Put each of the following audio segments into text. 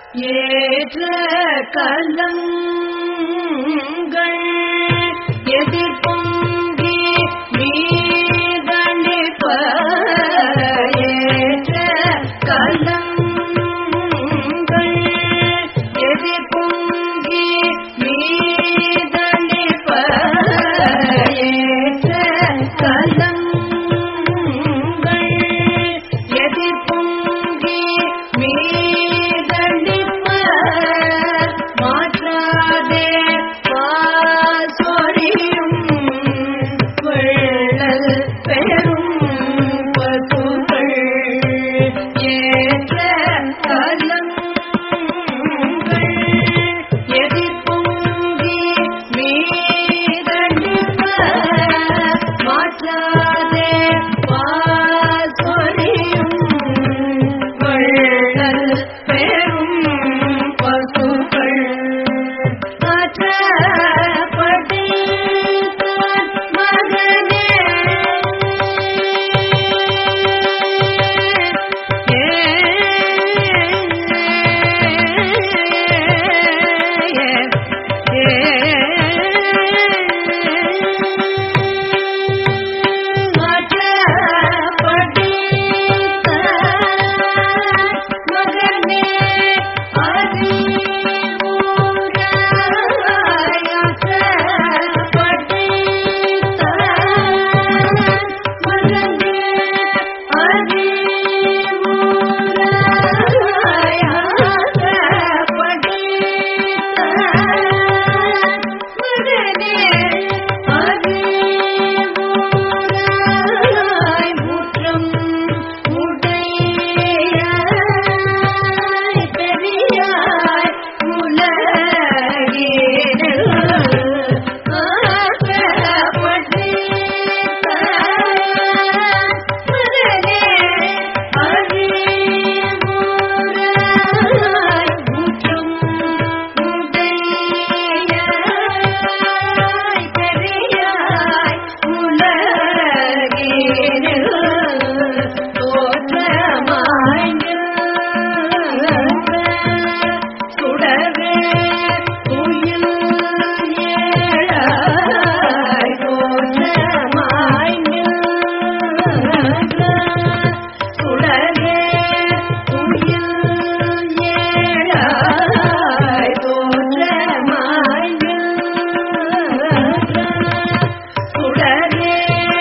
ஏற்ற கலங்கள் எதிர்பொங்கி மீதணிப்ப ஏற்ற கலங்கள் எதிர்பொங்கி மீதணிப்ப ஏற்ற கலங்கள் எதிர்பொங்கி மீதணிப்ப மாற்றாதே பாசொரியும் வெள்ளல் பெரும் பசுகள் ஏற்ற கலங்கள் எதிர்பொங்கி மீதணிப்ப மாற்றாதே பாசொரியும் வள்ளல் பெரும் பசுகள் ஆற்றப்படித்தான் மகனே ஏ மகனே பெரியாய் சுடவே உயில் ஏழாய் கோஷமாய் நின்ற சுடவே உயில் ஏழாய் கோஷமாய் நின்ற சுடரே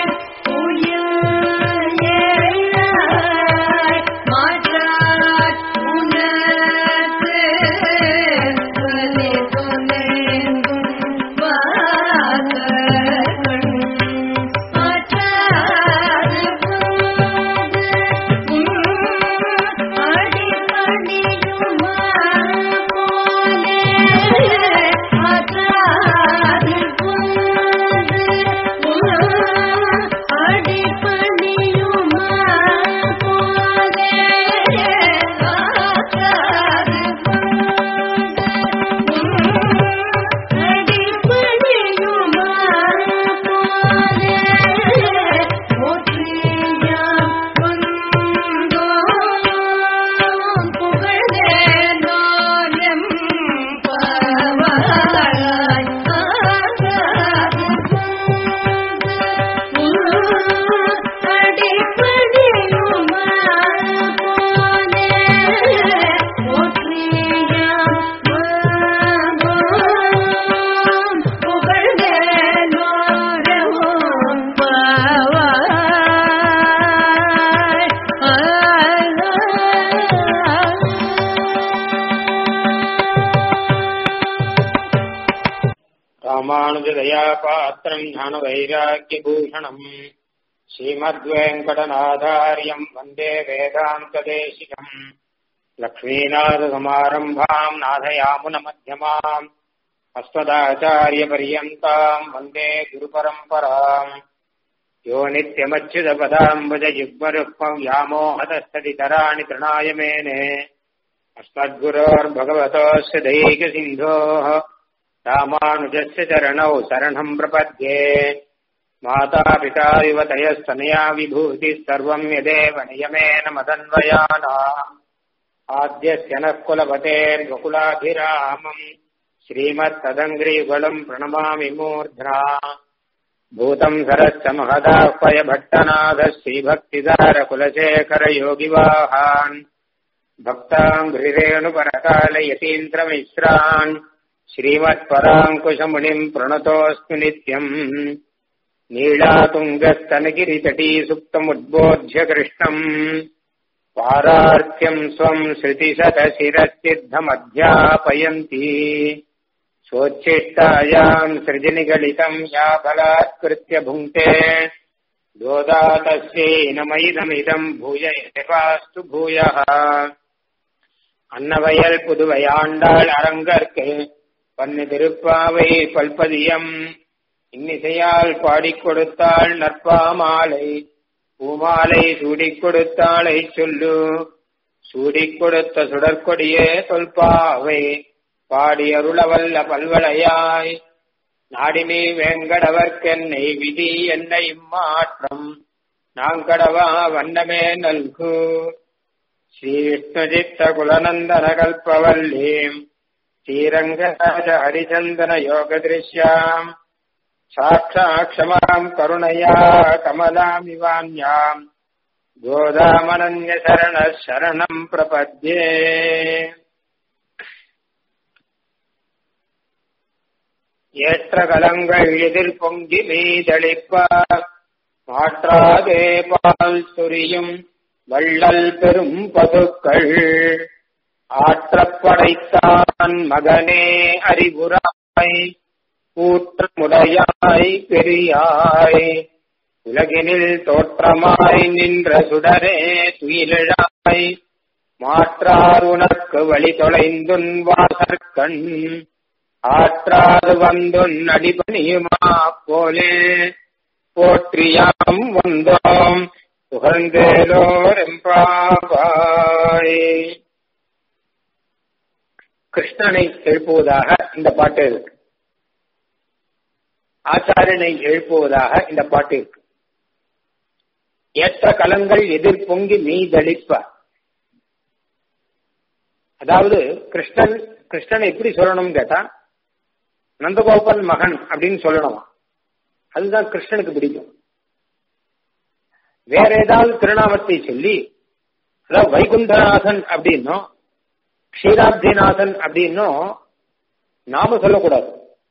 உயில் ஏழாய் மாற்றாற் உனக்கு சொல்லி சொன்னெங்கும் வாசகன் மாற்றாறு போது உம் அடிபணியுமா போலே மாற்றாறு போது உம் அடிபணியுமா போலே மாற்றாறு அடிபணியுமா போலே போற்றியாம் வந்தோம் புகழேனோயம் பவாய் அடிப்படியுமா போலே போற்றியாம் வந்தோம் புகழேனோயம் ராமானுஜதயா பாத்திரம் ஞான வைராக்கியபூஷணம் ஸ்ரீமத்வேங்கடநாதாரியம் வந்தே வேதாந்ததேசிகம் லக்ஷ்மீநாதசமாரம்பாம் நாதயாமுனமध्यமாம் अस्मदाचार्यपर्यन्ताम् वन्दे गुरुपरम्पराम् यो नित्यमच्युतपदाम्बुजयुग्मरुक्मम् व्यामोहतस्तदितराणि तृणाय मेने अस्मद्गुरोर्भगवतोऽस्य दैकसिन्धोः रामानुजस्य चरणौ शरणम् प्रपद्ये मातापिता युवतयस्तनया विभूतिः सर्वम् यदेव नियमेन मदन्वयाना आद्यस्य नः कुलपतेर्वकुलाभिरामम् श्रीमत्तदङ्ग्रियुगलम् प्रणमामि मूर्ध्ना भूतम् सरश्च महदाह्वय भट्टनाथः श्रीभक्तिदारकुलशेखरयोगिवाहान् भक्ताम् हृरेणुपरकालयतीन्द्रमिश्रान् श्रीमत्पराङ्कुशमुनिम् प्रणतोऽस्मि नित्यम् नीलातुङ्गस्तनगिरितटी सुप्तमुद्बोध्य कृष्णम् पारार्थ्यम् स्वम् श्रुतिशतशिरसिद्धमध्यापयन्ती सोच्छिष्टायाम् सृजनिगलितम् या बलात्कृत्य भुङ्क्ते दोदा तस्यै नमैदमिदम् भूय एवास्तु भूयः அன்னவயல் புதுவையாண்டாள் அரங்கற்கு பன்னு திருப்பாவை பல்பதியம் இன்னிசையால் பாடிக் கொடுத்தாள் நற்பாமாலை பூமாலை சூடிக் கொடுத்தாளை சொல்லு சூடிக் கொடுத்த சுடற்கொடியே தொல்பாவை பாடி அருளவல்ல பல்வளையாய் நாடினி வேங்கடவர்க்கென்னை விதி என்னை இம்மாற்றம் நாங்கடவா வண்ணமே நல்கு ஸ்ரீவிஷ்ணுஜித்த குலநந்தன கல்பவல்லீம் ஸ்ரீரங்கராஜ ஹரிச்சந்தன யோக திருஷ்யாம் சாட்சாட்சமாம் கருணையா கமலாமிவான்யாம் கோதாமனன்ய சரண சரணம் பிரபத்யே ஏற்ற கலங்கள் எதிர் பொங்கி மீதளிப்ப மாற்றாதே பால் சொரியும் வள்ளல் பெரும் பதுக்கள் ஆற்றப்படைத்தான் மகனே அறிவுராய் கூற்றமுடையாய் பெரியாய் உலகினில் தோற்றமாய் நின்ற சுடரே துயிலழாய் மாற்றார் உனக்கு வழி தொலைந்துன் வாசற்கண் ஆற்றாது வந்துன் அடிபணியுமா போலே போற்றியாம் வந்தோம் புகழ்ந்தேலோரெம்பாவாய் கிருஷ்ணனை எழுப்புவதாக இந்த பாட்டு இருக்கு ஆச்சாரியனை எழுப்புவதாக இந்த பாட்டு இருக்கு ஏற்ற கலங்கள் எதிர் பொங்கி மீதளிப்ப அதாவது கிருஷ்ணன் கிருஷ்ணன் எப்படி சொல்லணும்னு கேட்டா நந்தகோபன் மகன் அப்படின்னு சொல்லணுமா அதுதான் கிருஷ்ணனுக்கு பிடிக்கும் வேற ஏதாவது திருநாமத்தை சொல்லி அதாவது வைகுண்டநாதன் அப்படின்னும் க்ஷீராப்திநாதன் அப்படின்னும் நாம சொல்லக்கூடாது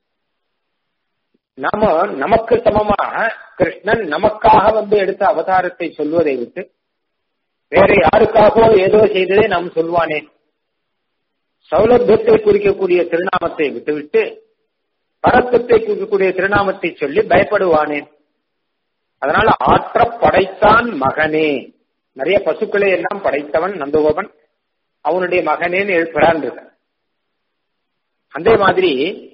நாம நமக்கு சமமாக கிருஷ்ணன் நமக்காக வந்து எடுத்த அவதாரத்தை சொல்வதை விட்டு வேற யாருக்காகவோ ஏதோ செய்ததே நாம் சொல்வானே சௌலபியத்தை குறிக்கக்கூடிய திருநாமத்தை விட்டுவிட்டு பரத்துவத்தை குறிக்கக்கூடிய திருநாமத்தை சொல்லி பயப்படுவானேன் அதனால ஆற்ற படைத்தான் மகனே நிறைய பசுக்களை எல்லாம் படைத்தவன் நந்தகோபன் அவனுடைய மகனேன்னு எழுப்புறான் அதே மாதிரி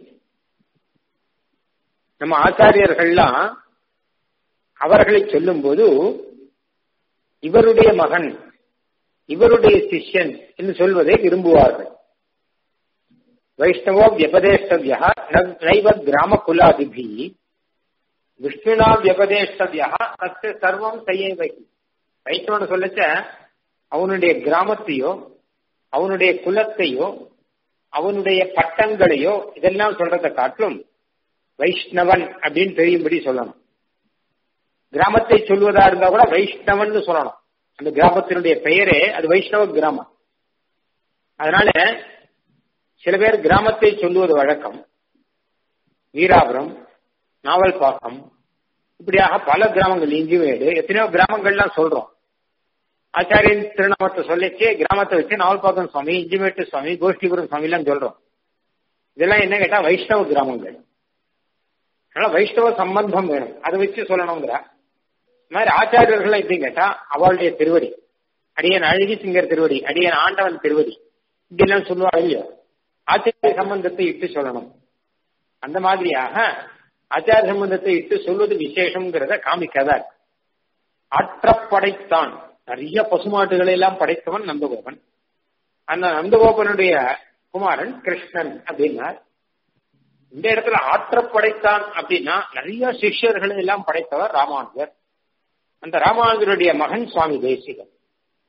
நம்ம ஆச்சாரியர்கள்லாம் அவர்களை சொல்லும் போது இவருடைய மகன் இவருடைய சிஷ்யன் என்று சொல்வதை விரும்புவார்கள் வைஷ்ணவோ வியபதேஷ்டவியா நைவ கிராம குலாதிபி விஷ்ணுனா வியபதேஷ்டவியா தத்து சர்வம் செய்யவை வைஷ்ணவன் சொல்லச்ச அவனுடைய கிராமத்தையோ அவனுடைய குலத்தையோ அவனுடைய பட்டங்களையோ இதெல்லாம் சொல்றதை காட்டிலும் வைஷ்ணவன் அப்படின்னு தெரியும்படி சொல்லணும் கிராமத்தை சொல்வதா இருந்தா கூட வைஷ்ணவன் சொல்லணும் அந்த கிராமத்தினுடைய பெயரே அது வைஷ்ணவ கிராமம் அதனால சில பேர் கிராமத்தை சொல்லுவது வழக்கம் வீராபுரம் நாவல்பாக்கம் இப்படியாக பல கிராமங்கள் இஞ்சிமேடு எத்தனையோ கிராமங்கள்லாம் சொல்றோம் ஆச்சாரியன் திருநாமத்தை சொல்லிச்சு கிராமத்தை வச்சு நாவல்பாக்கம் சுவாமி இஞ்சிமேட்டு சுவாமி கோஷ்டிபுரம் சுவாமி எல்லாம் சொல்றோம் இதெல்லாம் என்ன கேட்டா வைஷ்ணவ கிராமங்கள் அதனால வைஷ்ணவ சம்பந்தம் வேணும் அதை வச்சு சொல்லணுங்கிற இந்த மாதிரி ஆச்சாரியர்கள் எப்படி கேட்டா அவளுடைய திருவடி அடியன் அழகி சிங்கர் திருவடி அடியன் ஆண்டவன் திருவடி இப்படி எல்லாம் சொல்லுவாங்க இல்லையோ ஆச்சாரிய சம்பந்தத்தை இட்டு சொல்லணும் அந்த மாதிரியாக ஆச்சார சம்பந்தத்தை இட்டு சொல்வது விசேஷம்ங்கிறத காமிக்காதா இருக்கு ஆற்றப்படைத்தான் நிறைய பசுமாட்டுகளை எல்லாம் படைத்தவன் நந்தகோபன் அந்த நந்தகோபனுடைய குமாரன் கிருஷ்ணன் அப்படின்னார் இந்த இடத்துல ஆற்றப்படைத்தான் அப்படின்னா நிறைய சிஷ்யர்களை எல்லாம் படைத்தவர் ராமானுஜர் அந்த ராமானுஜருடைய மகன் சுவாமி தேசிகன்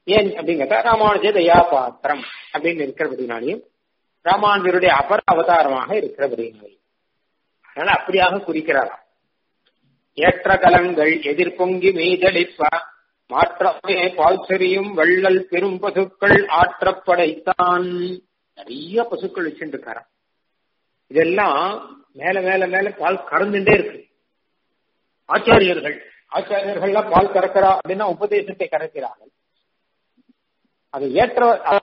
ஏன் அப்படின்னு கேட்டா ராமானுஜ தயா பாத்திரம் அப்படின்னு இருக்கிறபடினாலையும் ராமானுஜருடைய அபர அவதாரமாக இருக்கிறபடினாலையும் அதனால அப்படியாக குறிக்கிறாராம் ஏற்ற கலங்கள் எதிர்பொங்கி மீதளிப்ப மாற்றமே பால் செறியும் வள்ளல் பெரும் பசுக்கள் ஆற்றப்படைத்தான் நிறைய பசுக்கள் வச்சுட்டு இருக்காராம் இதெல்லாம் மேல மேல மேல பால் கறந்துட்டே இருக்கு ஆச்சாரியர்கள் ஆச்சாரியர்கள்லாம் பால் கறக்கிறா அப்படின்னா உபதேசத்தை கறக்கிறார்கள் அது ஏற்ற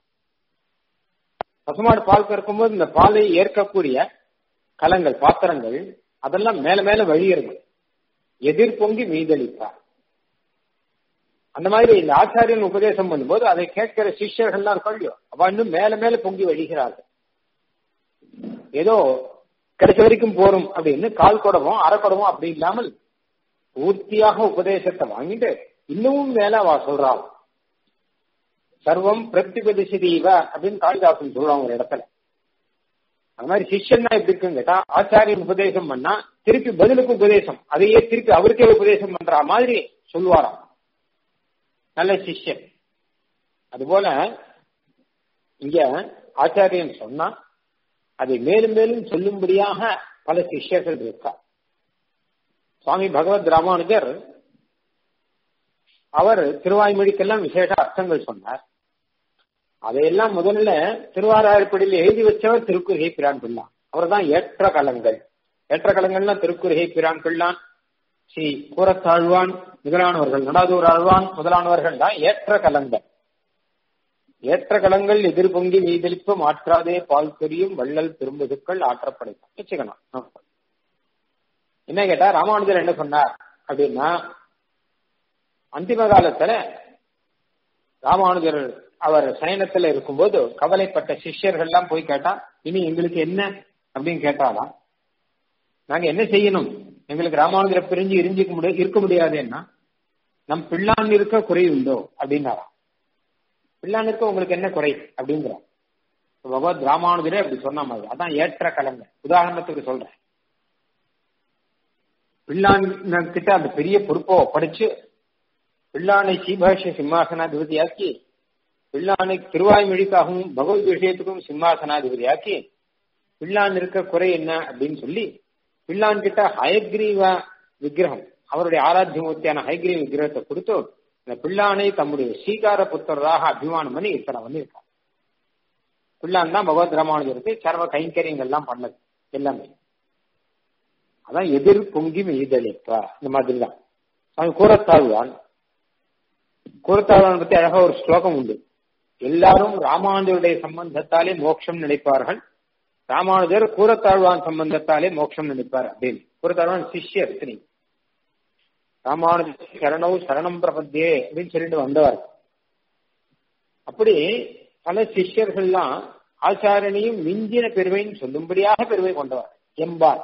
பசுமாடு பால் கறக்கும்போது இந்த பாலை ஏற்கக்கூடிய கலங்கள் பாத்திரங்கள் அதெல்லாம் மேல மேல வழியிறது எதிர் பொங்கி மீதளிப்பார் அந்த மாதிரி இந்த ஆச்சாரியன் உபதேசம் பண்ணும்போது அதை கேட்கிற சிஷ்யர்கள்லாம் இருக்கோ அவ இன்னும் மேல மேல பொங்கி வழிகிறார்கள் ஏதோ கிடைச்ச வரைக்கும் போறோம் அப்படின்னு கால் குடமும் அரை குடமும் அப்படி இல்லாமல் பூர்த்தியாக உபதேசத்தை வாங்கிட்டு இன்னமும் மேல அவ சொல்றாள் சர்வம் பிரதிபதிசிதீவ அப்படின்னு காளிதாசன் சொல்றான் ஒரு இடத்துல அது மாதிரி சிஷ்யன் தான் எப்படி இருக்குன்னு கேட்டா ஆச்சாரியன் உபதேசம் பண்ணா திருப்பி பதிலுக்கு உபதேசம் அதையே திருப்பி அவருக்கே உபதேசம் பண்ற மாதிரி சொல்லுவாராம் நல்ல சிஷ்யன் அதுபோல இங்க ஆச்சாரியன் சொன்னா அதை மேலும் மேலும் சொல்லும்படியாக பல சிஷ்யர்கள் இருக்கா சுவாமி பகவத் ராமானுஜர் அவர் திருவாய்மொழிக்கெல்லாம் விசேஷ அர்த்தங்கள் சொன்னார் அதையெல்லாம் முதல்ல திருவாராயப்படியில் எழுதி வச்சவர் திருக்குறுகை பிரான் பிள்ளான் அவர் தான் ஏற்ற கலங்கள் ஏற்ற கலங்கள்லாம் திருக்குறுகை பிரான் பிள்ளான் ஸ்ரீ கூரத்தாழ்வான் முதலானவர்கள் நடாதூர் ஆழ்வான் முதலானவர்கள் தான் ஏற்ற கலங்கள் ஏற்ற கலங்கள் எதிர்பொங்கி மீதளிப்பு மாற்றாதே பால் தெரியும் வள்ளல் திரும்பதுக்கள் ஆற்றப்படைத்தான் வச்சுக்கணும் என்ன கேட்டா ராமானுஜர் என்ன சொன்னார் அப்படின்னா அந்திம காலத்துல ராமானுஜர் அவர் சயனத்துல இருக்கும்போது கவலைப்பட்ட சிஷ்யர்கள் எல்லாம் போய் கேட்டா இனி எங்களுக்கு என்ன அப்படின்னு கேட்டாலாம் நாங்க என்ன செய்யணும் எங்களுக்கு ராமானுஜரை பிரிஞ்சு இருஞ்சிக்க முடியாது இருக்க முடியாதுன்னா நம் பிள்ளான் இருக்க குறை உண்டோ அப்படின்னாராம் பிள்ளான் இருக்க உங்களுக்கு என்ன குறை அப்படிங்கிறார் பகவத் ராமானுஜரே அப்படி சொன்ன மாதிரி அதான் ஏற்ற கலங்க உதாரணத்துக்கு சொல்றேன் பிள்ளான் கிட்ட அந்த பெரிய பொறுப்போ படிச்சு பிள்ளானை சீபாஷ்ய சிம்மாசனாதிபதியாக்கி பிள்ளானை திருவாய்மொழிக்காகவும் பகவத் விஷயத்துக்கும் சிம்மாசனாதிபதியாக்கி பிள்ளான் இருக்க குறை என்ன அப்படின்னு சொல்லி பிள்ளான் கிட்ட ஹயக்ரீவ விக்கிரகம் அவருடைய ஆராத்தியமூர்த்தியான ஹயக்ரீவ விக்கிரகத்தை கொடுத்து இந்த பிள்ளானை தம்முடைய ஸ்ரீகார புத்தராக அபிமானம் பண்ணி இத்தனை வந்திருக்கார் பிள்ளான் தான் பகவத் ராமானுஜருக்கு சர்வ கைங்கரியங்கள்லாம் பண்ணது எல்லாமே அதான் எதிர் பொங்கி மீதளிப்பா இந்த மாதிரி தான் அவன் கூறத்தாழ்வான் கூறத்தாழ்வான் பத்தி அழகா ஒரு ஸ்லோகம் உண்டு எல்லாரும் ராமானுஜருடைய சம்பந்தத்தாலே மோட்சம் நினைப்பார்கள் ராமானுஜர் கூறத்தாழ்வான் சம்பந்தத்தாலே மோட்சம் நினைப்பார் அப்படின்னு கூறத்தாழ்வான் சிஷ்யர் இத்தனை ராமானுஜர் சரணவு சரணம் பிரபத்தியே அப்படின்னு சொல்லிட்டு வந்தவர் அப்படி பல சிஷ்யர்கள்லாம் ஆச்சாரனையும் மிஞ்சின பெருமைன்னு சொல்லும்படியாக பெருமை கொண்டவர் எம்பார்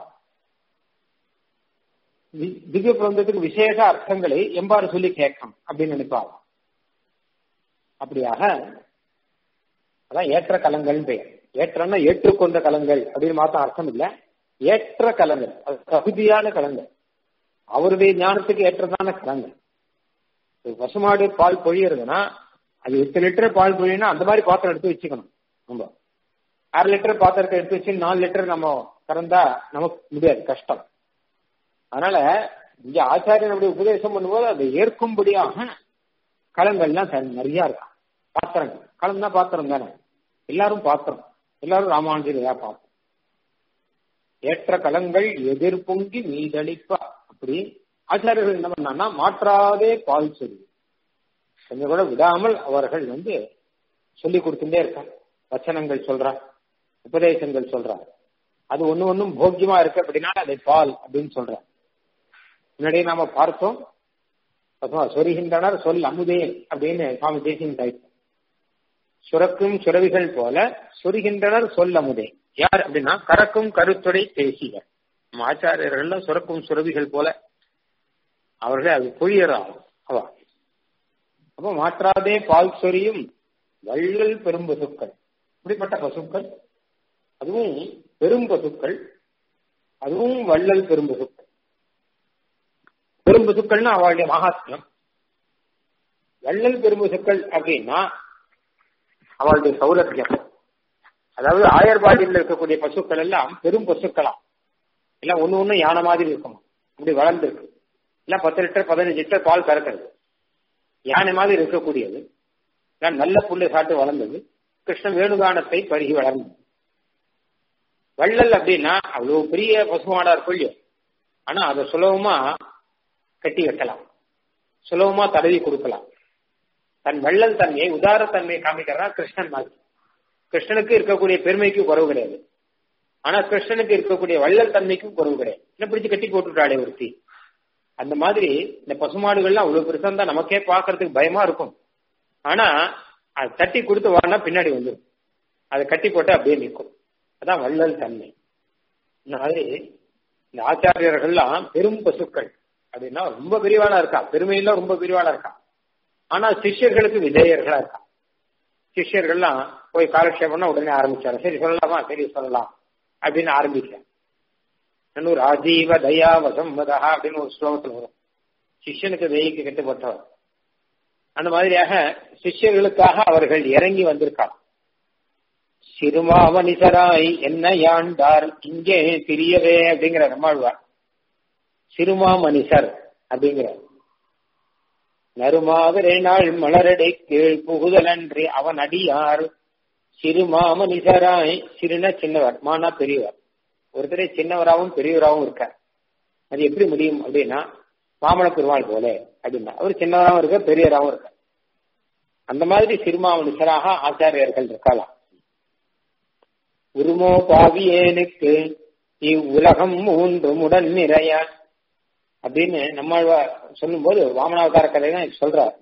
திவ்ய பிரபந்தத்துக்கு விசேஷ அர்த்தங்களை எம்பாறு சொல்லி கேட்கணும் அப்படின்னு நினைப்பாங்க அப்படியாக அதான் ஏற்ற கலங்கள் பெயர் ஏற்றன்னா ஏற்றுக்கொண்ட கலங்கள் அப்படின்னு மாத்த அர்த்தம் இல்ல ஏற்ற கலங்கள் அது தகுதியான கலங்கள் அவருடைய ஞானத்துக்கு ஏற்றதான கலங்கள் பசுமாடு பால் பொழியறதுன்னா அது எட்டு லிட்டர் பால் பொழியுன்னா அந்த மாதிரி பாத்திரம் எடுத்து வச்சுக்கணும் நம்ம அரை லிட்டர் பாத்திரத்தை எடுத்து வச்சு நாலு லிட்டர் நம்ம கறந்தா நமக்கு முடியாது கஷ்டம் அதனால இங்க ஆச்சாரியன் அப்படி உபதேசம் பண்ணும்போது அதை ஏற்கும்படியாக களங்கள்லாம் நிறைய இருக்கா பாத்திரங்கள் களம் தான் பாத்திரம் தானே எல்லாரும் பாத்திரம் எல்லாரும் ராமானுஜரையா பாத்திரம் ஏற்ற களங்கள் எதிர்பொங்கி மீதளிப்பா அப்படி ஆச்சாரியர்கள் என்ன பண்ணான்னா மாற்றாதே பால் சொல்லி கொஞ்சம் கூட விடாமல் அவர்கள் வந்து சொல்லி கொடுத்துட்டே இருக்காங்க வச்சனங்கள் சொல்றாங்க உபதேசங்கள் சொல்றாங்க அது ஒண்ணு ஒன்னும் போக்கியமா இருக்கு அப்படின்னா அதை பால் அப்படின்னு சொல்றாங்க முன்னாடியே நாம பார்த்தோம் சொரிகின்றனர் சொல் அமுதே அப்படின்னு சுவாமி தேசியம் டைப் சுரக்கும் சுரவிகள் போல சொரிகின்றனர் சொல் அமுதே யார் அப்படின்னா கறக்கும் கருத்துடை தேசிகர் நம்ம ஆச்சாரியர்கள் சுரக்கும் சுரவிகள் போல அவர்களே அது பொழியறாகும் அவா அப்போ மாற்றாதே பால் சொரியும் வள்ளல் பெரும் பசுக்கள் இப்படிப்பட்ட பசுக்கள் அதுவும் பெரும் பசுக்கள் அதுவும் வள்ளல் பெரும் பசுக்கள் பெரும் பசுக்கள்னா அவளுடைய மகாத்மியம் வள்ளல் பெரும்பசுக்கள் அப்படின்னா அவளுடைய சௌலபியம் அதாவது ஆயர்பாடியில் இருக்கக்கூடிய பசுக்கள் எல்லாம் பெரும் பசுக்களாம் எல்லாம் ஒண்ணு ஒண்ணு யானை மாதிரி இருக்கும் அப்படி வளர்ந்துருக்கு எல்லாம் பத்து லிட்டர் பதினஞ்சு லிட்டர் பால் கறக்கிறது யானை மாதிரி இருக்கக்கூடியது எல்லாம் நல்ல புல்லை சாப்பிட்டு வளர்ந்தது கிருஷ்ண வேணுகானத்தை பருகி வளர்ந்தது வள்ளல் அப்படின்னா அவ்வளவு பெரிய பசுமாடா இருக்கும் இல்லையோ ஆனா அதை சுலபமா கட்டி வைக்கலாம் சுலபமா தடவி கொடுக்கலாம் தன் வள்ளல் தன்மையை உதாரத்தன்மையை காமிக்கிறதா கிருஷ்ணன் மாதிரி கிருஷ்ணனுக்கு இருக்கக்கூடிய பெருமைக்கு குறவு கிடையாது ஆனா கிருஷ்ணனுக்கு இருக்கக்கூடிய வள்ளல் தன்மைக்கும் குறவு கிடையாது என்ன பிடிச்சு கட்டி போட்டுட்டாளே ஒருத்தி அந்த மாதிரி இந்த பசுமாடுகள்லாம் அவ்வளவு பெருசா இருந்தா நமக்கே பாக்குறதுக்கு பயமா இருக்கும் ஆனா அது தட்டி கொடுத்து வானா பின்னாடி வந்துடும் அதை கட்டி போட்டு அப்படியே நிற்கும் அதான் வள்ளல் தன்மை இந்த மாதிரி இந்த ஆச்சாரியர்கள்லாம் பெரும் பசுக்கள் அப்படின்னா ரொம்ப பெரியவாளா இருக்கா பெருமையில ரொம்ப பெரியவாளா இருக்கா ஆனா சிஷ்யர்களுக்கு விதேயர்களா இருக்கா சிஷ்யர்கள்லாம் போய் காலக்ஷேபம்னா உடனே ஆரம்பிச்சாரு சரி சொல்லலாமா சரி சொல்லலாம் அப்படின்னு ஆரம்பிக்கிறேன் இன்னும் ராஜீவ தயா வசம்பதா அப்படின்னு ஒரு ஸ்லோகத்தில் வரும் சிஷ்யனுக்கு தயைக்கு கட்டுப்பட்டவர் அந்த மாதிரியாக சிஷ்யர்களுக்காக அவர்கள் இறங்கி வந்திருக்காங்க சிறுமாவனிசராய் என்ன யாண்டார் இங்கே திரியவே அப்படிங்கிற நம்மாழ்வார் சிறுமாமனிசர் அப்படிங்கிறார் நறுமாவிரை நாள் மலரடை கீழ் புகுதலன்றி அவன் அடியார் சிறுமாமனிசராய் சிறுன சின்னவர் மானா பெரியவர் ஒருத்தரே சின்னவராகவும் பெரியவராகவும் இருக்கார் அது எப்படி முடியும் அப்படின்னா மாமன பெருமாள் போல அப்படின்னா அவர் சின்னவராகவும் இருக்க பெரியவராகவும் இருக்கார் அந்த மாதிரி சிறுமாமனிசராக ஆச்சாரியர்கள் இருக்கலாம் உருமோ பாவியேனுக்கு இவ்வுலகம் மூன்றும் உடன் நிறைய அப்படின்னு நம்மாழ்வார் சொல்லும்போது வாமனாவதார கதை தான் சொல்றார்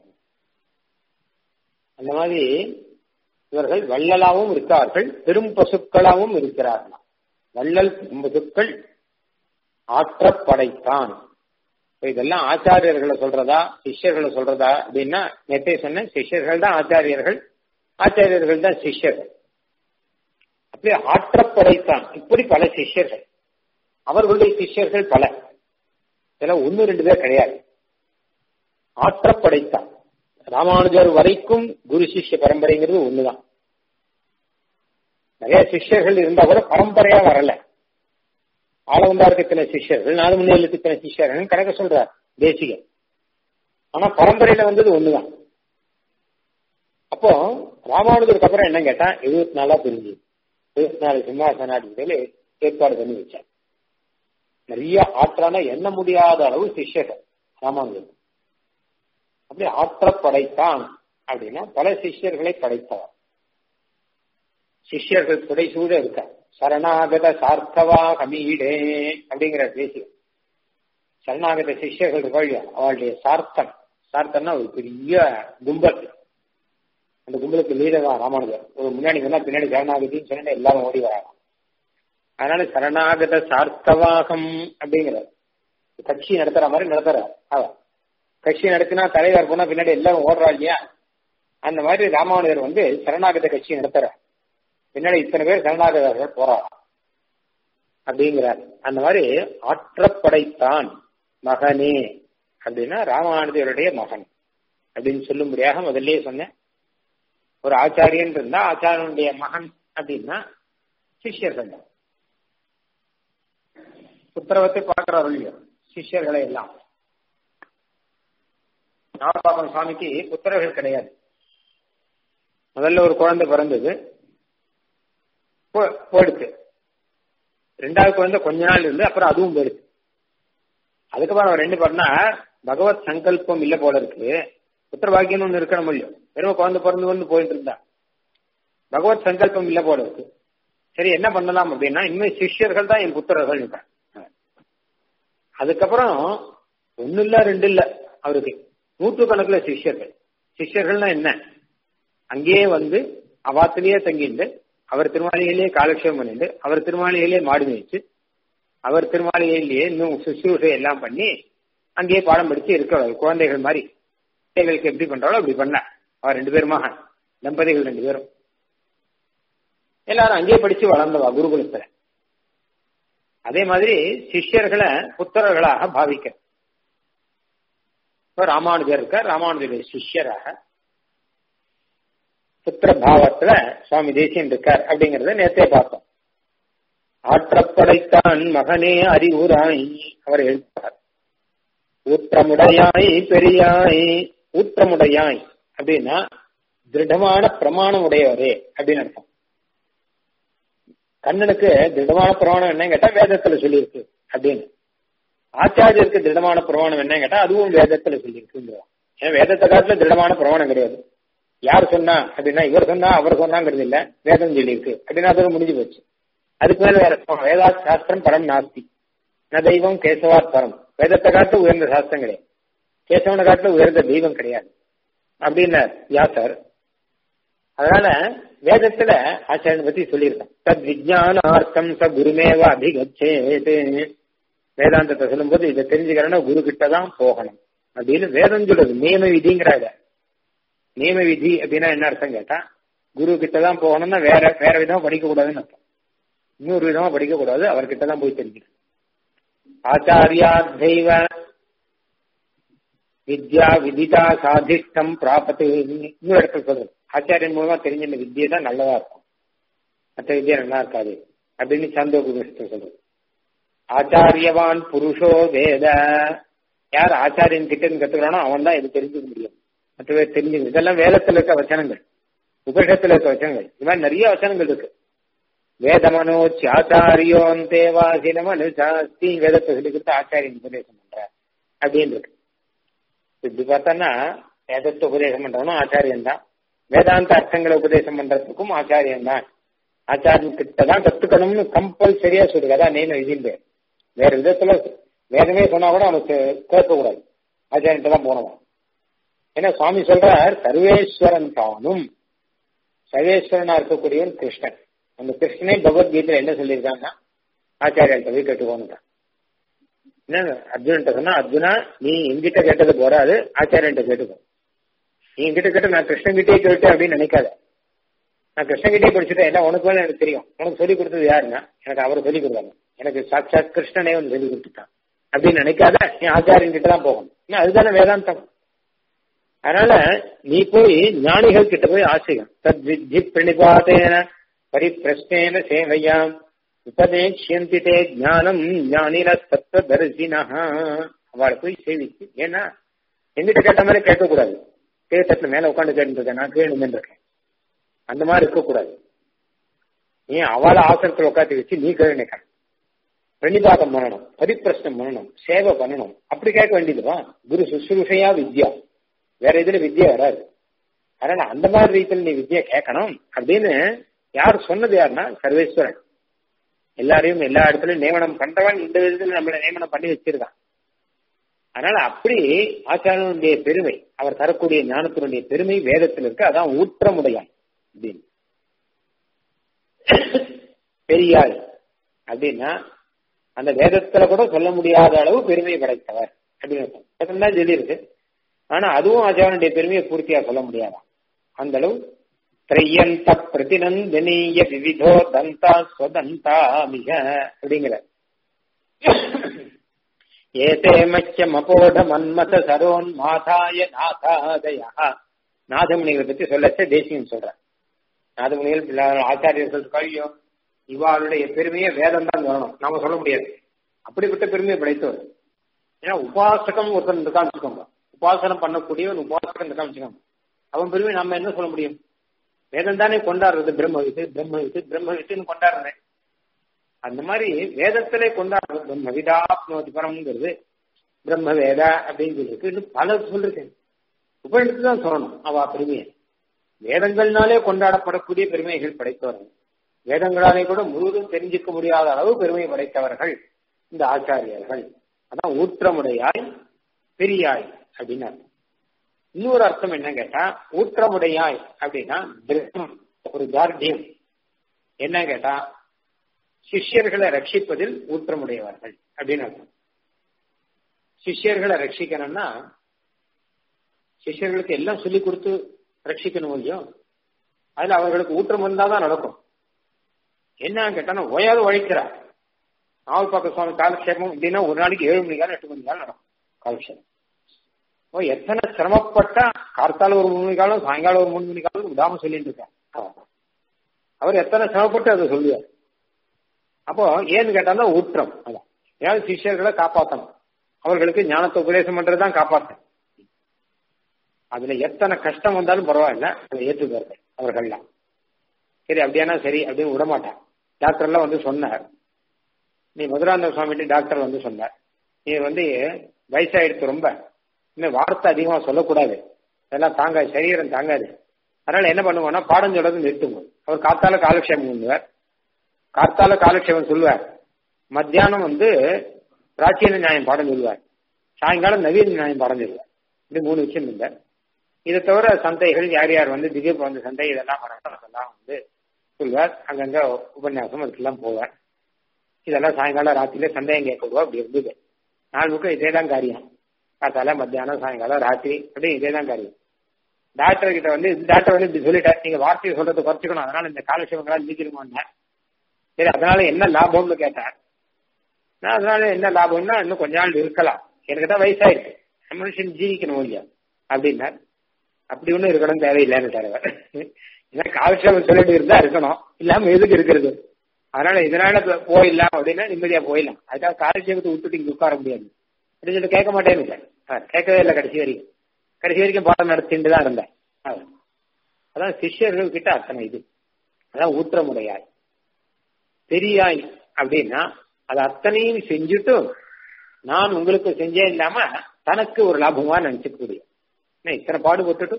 அந்த மாதிரி இவர்கள் வள்ளலாவும் இருக்கார்கள் பெரும் பசுக்களாகவும் இருக்கிறார்கள் வள்ளல் பெரும் பசுக்கள் ஆற்றப் படைத்தான் இதெல்லாம் ஆச்சாரியர்களை சொல்றதா சிஷ்யர்களை சொல்றதா அப்படின்னா நேற்றே சொன்னேன் சிஷ்யர்கள் தான் ஆச்சாரியர்கள் ஆச்சாரியர்கள் தான் சிஷ்யர்கள் அப்படியே ஆற்றப் படைத்தான் இப்படி பல சிஷ்யர்கள் அவர்களுடைய சிஷ்யர்கள் பல இதெல்லாம் ஒன்னு ரெண்டு பேர் கிடையாது ஆற்றப் படைத்தான் ராமானுஜர் வரைக்கும் குரு சிஷ்ய பரம்பரைங்கிறது ஒண்ணுதான் நிறைய சிஷ்யர்கள் இருந்தா கூட பரம்பரையா வரல ஆளவந்தாருக்கு இத்தனை சிஷ்யர்கள் நாலு மணி ஏழுக்கு இத்தனை சிஷ்யர்கள் கணக்க சொல்றார் தேசிக ஆனா பரம்பரையில வந்தது ஒண்ணுதான் அப்போ ராமானுஜருக்கு அப்புறம் என்ன கேட்டா எழுபத்தி நாலா பிரிஞ்சு எழுபத்தி நாலு சிம்மாசனாடிகளில் ஏற்பாடு பண்ணி வச்சார் நிறைய ஆற்றான எண்ண முடியாத அளவு சிஷ்யர்கள் ராமானுஜர் அப்படி ஆற்ற படைத்தான் அப்படின்னா பல சிஷ்யர்களை படைத்தவர் சிஷ்யர்கள் புடைசூழ இருக்க சரணாகத சார்த்தவா கமீடே அப்படிங்கிற தேசியம் சரணாகத சிஷ்யர்கள் இருக்கா அவளுடைய சார்த்தம் சார்த்தம்னா ஒரு பெரிய கும்பல் அந்த கும்பலுக்கு லீடர் தான் ராமானுஜர் ஒரு முன்னாடி சொன்னா பின்னாடி சரணாகதின்னு சொன்னா எல்லாரும் ஓடி வராங்க அதனால சரணாகத சார்த்தவாகம் அப்படிங்கிற கட்சி நடத்துற மாதிரி நடத்துற அவ கட்சி நடத்தினா தலைவர் போனா பின்னாடி எல்லாரும் ஓடுறா இல்லையா அந்த மாதிரி ராமானுஜர் வந்து சரணாகத கட்சி நடத்துற பின்னாடி இத்தனை பேர் சரணாகதர்கள் போறாங்க அப்படிங்கிறார் அந்த மாதிரி ஆற்றப்படைத்தான் மகனே அப்படின்னா ராமானுஜருடைய மகன் அப்படின்னு சொல்லும்படியாக முதல்லயே சொன்னேன் ஒரு ஆச்சாரியன் இருந்தா ஆச்சாரியனுடைய மகன் அப்படின்னா சிஷ்யர்கள் தான் புத்திரவத்தை பார்க்கிறார் இல்லையோ சிஷ்யர்களை எல்லாம் நாகபாபன் சுவாமிக்கு புத்திரர்கள் கிடையாது முதல்ல ஒரு குழந்தை பிறந்தது போயிடுச்சு ரெண்டாவது குழந்தை கொஞ்ச நாள் இருந்து அப்புறம் அதுவும் போயிடுச்சு அதுக்கப்புறம் அவர் ரெண்டு பண்ணா பகவத் சங்கல்பம் இல்ல போல இருக்கு புத்திர பாக்கியம் ஒண்ணு இருக்கணும் இல்லையோ வெறும் குழந்தை பிறந்து வந்து போயிட்டு இருந்தா பகவத் சங்கல்பம் இல்ல போல இருக்கு சரி என்ன பண்ணலாம் அப்படின்னா இனிமே சிஷ்யர்கள் தான் என் புத்திரர்கள் அதுக்கப்புறம் ஒன்னு இல்ல ரெண்டு இல்ல அவருக்கு நூற்று கணக்குல சிஷ்யர்கள் சிஷ்யர்கள்னா என்ன அங்கேயே வந்து அவாத்திலேயே தங்கிட்டு அவர் திருமாளிகையிலேயே காலக்ஷேபம் பண்ணிட்டு அவர் திருமாளிகையிலேயே மாடு மேய்ச்சு அவர் திருமாளிகையிலேயே இன்னும் சுசுரூஷை எல்லாம் பண்ணி அங்கேயே பாடம் படிச்சு இருக்க குழந்தைகள் மாதிரி குழந்தைகளுக்கு எப்படி பண்றாளோ அப்படி பண்ண அவர் ரெண்டு பேருமாக தம்பதிகள் ரெண்டு பேரும் எல்லாரும் அங்கேயே படிச்சு வளர்ந்தவா குருகுலத்துல அதே மாதிரி சிஷ்யர்களை புத்திரர்களாக பாவிக்க இப்போ ராமானுஜர் இருக்கார் ராமானுஜருடைய சிஷ்யராக புத்திர பாவத்துல சுவாமி தேசியன் இருக்கார் அப்படிங்கறத நேத்தே பார்த்தோம் ஆற்றப்படைத்தான் மகனே அறிவுராய் அவர் எழுத்தார் ஊற்றமுடையாய் பெரியாய் ஊற்றமுடையாய் அப்படின்னா திருடமான பிரமாணம் உடையவரே அப்படின்னு அர்த்தம் கண்ணனுக்கு திருடமான பிரமாணம் என்னன்னு கேட்டா வேதத்துல சொல்லியிருக்கு அப்படின்னு ஆச்சாரியருக்கு திருடமான பிரமாணம் என்னன்னு கேட்டா அதுவும் வேதத்துல சொல்லியிருக்குங்கிறோம் ஏன்னா வேதத்தை காலத்துல திருடமான பிரமாணம் கிடையாது யார் சொன்னா அப்படின்னா இவர் சொன்னா அவர் சொன்னாங்கிறது இல்ல வேதம் சொல்லியிருக்கு அப்படின்னா அதோட முடிஞ்சு போச்சு அதுக்கு மேல வேற வேதா சாஸ்திரம் பரம் நாஸ்தி ந தெய்வம் கேசவாத் பரம் வேதத்தை காட்டு உயர்ந்த சாஸ்திரம் கிடையாது கேசவனை காட்டு உயர்ந்த தெய்வம் கிடையாது அப்படின்னு வியாசர் அதனால வேதத்துல ஆச்சாரியன் பத்தி சொல்லியிருக்கான் தத் விஜயானார்த்தம் ச குருமேவ அபிகச்சேது வேதாந்தத்தை சொல்லும்போது இதை தெரிஞ்சுக்கிறேன்னா குரு கிட்ட தான் போகணும் அப்படின்னு வேதம் சொல்லுது நியம விதிங்கிறாங்க நியம விதி அப்படின்னா என்ன அர்த்தம் கேட்டா குரு கிட்ட தான் போகணும்னா வேற வேற விதமா படிக்க கூடாதுன்னு அர்த்தம் இன்னொரு விதமா படிக்க கூடாது அவர்கிட்ட தான் போய் தெரிஞ்சுக்கணும் ஆச்சாரியா தெய்வ வித்யா விதிதா சாதிஷ்டம் பிராபத்து இன்னொரு இடத்துல சொல்றது ஆச்சாரியன் மூலமா தெரிஞ்ச இந்த வித்தியை தான் நல்லதா இருக்கும் மற்ற வித்தியா நல்லா இருக்காது அப்படின்னு சாந்தோபுரத்தை சொல்றது ஆச்சாரியவான் புருஷோ வேத யார் ஆச்சாரியன் கிட்ட இருந்து கத்துக்கிறானோ அவன் தான் இது தெரிஞ்சுக்க முடியும் மற்ற பேர் தெரிஞ்சுக்க இதெல்லாம் வேதத்துல இருக்க வச்சனங்கள் உபனிஷத்துல இருக்க வச்சனங்கள் இது மாதிரி நிறைய வச்சனங்கள் இருக்கு வேதமனோச்சி ஆச்சாரியோன் தேவாசினம் சாஸ்தி வேதத்தை சொல்லி கொடுத்து ஆச்சாரியன் உபதேசம் பண்ற அப்படின்னு இருக்கு இப்படி பார்த்தோன்னா வேதத்தை உபதேசம் பண்றவனும் ஆச்சாரியன் தான் வேதாந்த அர்த்தங்களை உபதேசம் பண்றதுக்கும் ஆச்சாரியன் தான் ஆச்சாரியன் கிட்ட தான் கத்துக்கணும்னு கம்பல்சரியா சொல்லுங்க அதான் நேம் எழுதிண்டு வேற விதத்துல வேதமே சொன்னா கூட அவனுக்கு கேட்கக்கூடாது ஆச்சாரியன்ட்ட தான் போனவன் ஏன்னா சுவாமி சொல்றார் சர்வேஸ்வரன் தானும் சர்வேஸ்வரனா இருக்கக்கூடியவன் கிருஷ்ணன் அந்த கிருஷ்ணனே பகவத்கீதையில என்ன சொல்லியிருக்காங்கன்னா ஆச்சாரியன்ட்ட போய் கேட்டுக்கோன்னு என்ன அர்ஜுனன்ட்ட சொன்னா அர்ஜுனா நீ எங்கிட்ட கேட்டது போறாது ஆச்சாரியன்ட்ட கேட்டுக்கோ நீ எங்கிட்ட கேட்டு நான் கிருஷ்ணன்கிட்டே கேட்டு அப்படின்னு நினைக்காத நான் கிருஷ்ணகிட்டே படிச்சுட்டேன் எல்லாம் உனக்கு வேலை எனக்கு தெரியும் உனக்கு சொல்லி கொடுத்தது யாருன்னா எனக்கு அவர் சொல்லி கொடுத்தாங்க எனக்கு சாட்சாத் கிருஷ்ணனே வந்து சொல்லி கொடுத்துட்டான் அப்படின்னு நினைக்காத நீ ஆச்சாரியன் கிட்ட தான் போகணும் ஏன்னா அதுதானே வேதாந்தம் அதனால நீ போய் ஞானிகள் கிட்ட போய் ஆசையம் தத் வித்தி பிரணிபாத்தேன பரிப்பிரஷ்னேன சேவையாம் உபதேசியந்தி தே ஞானம் ஞானின தத்துவ தரிசினா அவளை போய் சேவிச்சு ஏன்னா எங்கிட்ட கேட்ட மாதிரி கேட்கக்கூடாது கேட்டத்துல மேல உட்காந்து கேட்டு இருக்கேன் நான் கேட்டு இருக்கேன் அந்த மாதிரி இருக்கக்கூடாது ஏன் அவளை ஆசனத்தில் உட்காந்து வச்சு நீ கேள்வி நினைக்கணும் பிரணிபாதம் பண்ணணும் பரிப்பிரஷ்னம் பண்ணணும் சேவை பண்ணணும் அப்படி கேட்க வேண்டியதுவா குரு சுசுருஷையா வித்யா வேற இதுல வித்யா வராது அதனால அந்த மாதிரி ரீதியில் நீ வித்யா கேட்கணும் அப்படின்னு யார் சொன்னது யாருன்னா சர்வேஸ்வரன் எல்லாரையும் எல்லா இடத்துலயும் நியமனம் பண்றவன் இந்த விதத்துல நம்மளை நியமனம் பண்ணி வச்சிருக்கான் அதனால அப்படி ஆச்சாரியனுடைய பெருமை அவர் தரக்கூடிய ஞானத்தினுடைய பெருமை வேதத்தில் இருக்கு அதான் ஊற்றமுடையான் அப்படின்னு பெரியாள் அப்படின்னா அந்த வேதத்துல கூட சொல்ல முடியாத அளவு பெருமையை படைத்தவர் அப்படின்னு தான் சொல்லியிருக்கு ஆனா அதுவும் ஆச்சாரனுடைய பெருமையை பூர்த்தியா சொல்ல முடியாதான் அந்த அளவு திரையந்த பிரதிநந்தனீய விவிதோ தந்தா ஸ்வதந்தா மிக அப்படிங்கிற ஏதே மச்சம் அபோட மன்மத சரோன் மாதாய நாதாதய நாதமுனிகளை பத்தி சொல்லச்ச தேசியம் சொல்றேன் நாதமுனிகள் ஆச்சாரியர் சொல்ற கழியோ இவாளுடைய பெருமையை வேதம் தான் சொல்லணும் நாம சொல்ல முடியாது அப்படிப்பட்ட பெருமையை படைத்தவர் ஏன்னா உபாசகம் ஒருத்தன் இருக்கான்னு வச்சுக்கோங்க உபாசனம் பண்ணக்கூடியவன் உபாசகம் இருக்கான்னு வச்சுக்கோங்க அவன் பெருமை நம்ம என்ன சொல்ல முடியும் வேதம் தானே கொண்டாடுறது பிரம்ம வித்து பிரம்ம வித்து பிரம்ம வித்துன்னு கொண்டாடுறேன் அந்த மாதிரி வேதத்திலே கொண்டாடுறது பிரம்ம விதாப்னோதி பரம்ங்கிறது பிரம்ம வேத அப்படின்னு சொல்லிருக்கு இன்னும் பல சொல்லிருக்கேன் உபநிடத்து தான் சொல்லணும் அவ பெருமையை வேதங்கள்னாலே கொண்டாடப்படக்கூடிய பெருமைகள் படைத்தவர்கள் வேதங்களாலே கூட முழுவதும் தெரிஞ்சுக்க முடியாத அளவு பெருமை படைத்தவர்கள் இந்த ஆச்சாரியர்கள் அதான் ஊற்றமுடையாய் பெரியாய் அப்படின்னு இன்னொரு அர்த்தம் என்ன கேட்டா ஊற்றமுடையாய் அப்படின்னா ஒரு தார்டியம் என்ன கேட்டா சிஷ்யர்களை ரட்சிப்பதில் ஊற்றமுடையவர்கள் அப்படின்னு அர்த்தம் சிஷ்யர்களை ரட்சிக்கணும்னா சிஷ்யர்களுக்கு எல்லாம் சொல்லி கொடுத்து ரட்சிக்கணும் இல்லையோ அதுல அவர்களுக்கு ஊற்றம் வந்தாதான் நடக்கும் என்ன கேட்டானா ஓயாவது உழைக்கிறார் நாவல் பாக்க சுவாமி காலக்ஷேபம் அப்படின்னா ஒரு நாளைக்கு ஏழு மணி நேரம் எட்டு மணி நேரம் நடக்கும் காலக்ஷேபம் ஓ எத்தனை சிரமப்பட்டா கார்த்தால ஒரு மூணு மணி காலம் சாயங்காலம் ஒரு மூணு மணி காலம் விடாம சொல்லிட்டு இருக்கார் அவர் எத்தனை சிரமப்பட்டு அதை சொல்லுவார் அப்போ ஏன்னு கேட்டாலும் ஊற்றம் அதான் ஏதாவது சிஷ்யர்களை காப்பாற்றணும் அவர்களுக்கு ஞானத்தை உபதேசம் பண்றதுதான் காப்பாற்றணும் அதுல எத்தனை கஷ்டம் வந்தாலும் பரவாயில்ல அதை ஏற்றுப்பார்கள் அவர்கள்லாம் சரி அப்படியானா சரி அப்படின்னு விட மாட்டான் டாக்டர் எல்லாம் வந்து சொன்னார் நீ மதுராந்த சுவாமிகிட்ட டாக்டர் வந்து சொன்னார் நீ வந்து வயசாயிடுச்சு ரொம்ப இன்னும் வார்த்தை அதிகமா சொல்லக்கூடாது அதெல்லாம் தாங்காது சரீரம் தாங்காது அதனால என்ன பண்ணுவோம்னா பாடம் சொல்றது நிறுத்துவோம் அவர் காத்தால காலக்ஷேபம் பண்ணுவார் காத்தால காலக்ஷேபம் சொல்லுவார் மத்தியானம் வந்து பிராச்சீன நியாயம் பாடம் சொல்லுவார் சாயங்காலம் நவீன நியாயம் பாடம் சொல்லுவார் இப்படி மூணு விஷயம் இல்லை இதை தவிர சந்தைகள் யார் யார் வந்து திடீர் வந்து சந்தை இதெல்லாம் பண்ணணும் அதெல்லாம் வந்து சொல்வார் அங்கங்க உபன்யாசம் அதுக்கெல்லாம் போவார் இதெல்லாம் சாயங்காலம் ராத்திரியில சந்தேகம் கேட்க விடுவா அப்படி இருந்தது நாள் முக்க இதே தான் காரியம் காத்தால மத்தியானம் சாயங்காலம் ராத்திரி அப்படி இதே தான் காரியம் டாக்டர் கிட்ட வந்து டாக்டர் வந்து இப்படி சொல்லிட்டார் நீங்க வார்த்தையை சொல்றதை குறைச்சிக்கணும் அதனால இந்த காலட்சேபங்களால் நீக்கிருமாங்க சரி அதனால என்ன லாபம்னு கேட்டார் நான் அதனால என்ன லாபம்னா இன்னும் கொஞ்ச நாள் இருக்கலாம் எனக்கு தான் வயசாயிருக்கு மனுஷன் ஜீவிக்கணும் இல்லையா அப்படின்னார் அப்படி ஒன்றும் இருக்கணும் தேவையில்லைன்னு தலைவர் ஏன்னா காலட்சேபம் சொல்லிட்டு இருந்தா இருக்கணும் இல்லாம எதுக்கு இருக்கிறது அதனால இதனால போயிடலாம் அப்படின்னா நிம்மதியா போயிடலாம் அதுக்காக காலட்சேபத்தை விட்டுட்டு இங்க உட்கார முடியாது அப்படின்னு சொல்லிட்டு கேட்க மாட்டேன்னு சார் கேட்கவே இல்லை கடைசி வரைக்கும் கடைசி வரைக்கும் பாடம் நடத்திட்டு தான் இருந்தேன் அதான் சிஷ்யர்கள் கிட்ட அத்தனை இது அதான் ஊற்றமுடையாய் பெரியாய் அப்படின்னா அது அத்தனையும் செஞ்சுட்டு நான் உங்களுக்கு செஞ்சே இல்லாம தனக்கு ஒரு லாபமா நினைச்சுக்கூடிய இத்தனை பாடுபட்டுட்டு